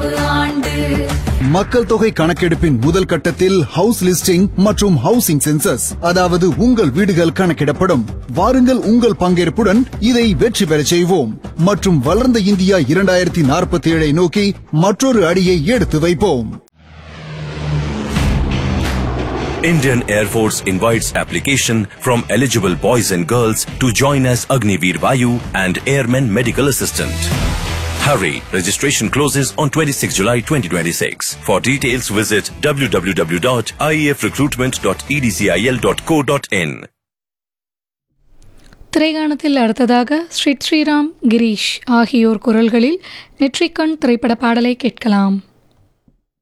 கணக்கெடுப்பு ஆண்டு மக்கள் தொகை கணக்கெடுப்பின் முதல் கட்டத்தில் ஹவுஸ் லிஸ்டிங் மற்றும் ஹவுசிங் சென்சஸ் அதாவது உங்கள் வீடுகள் கணக்கிடப்படும் வாருங்கள் உங்கள் பங்கேற்புடன் இதை வெற்றி பெறச் செய்வோம் மற்றும் வளர்ந்த இந்தியா இரண்டாயிரத்தி நாற்பத்தி ஏழை நோக்கி மற்றொரு அடியை எடுத்து வைப்போம் Indian Air Force invites application from eligible boys and girls to join as Agniveer Vayu and Airman Medical Assistant. Hurry! Registration closes on 26 July 2026. For details, visit www.iefrecruitment.edcil.co.in. திரைகாணத்தில் அடுத்ததாக ஸ்ரீ ஸ்ரீராம் கிரீஷ் ஆகியோர் குரல்களில் நெற்றிக்கண் திரைப்பட பாடலை கேட்கலாம்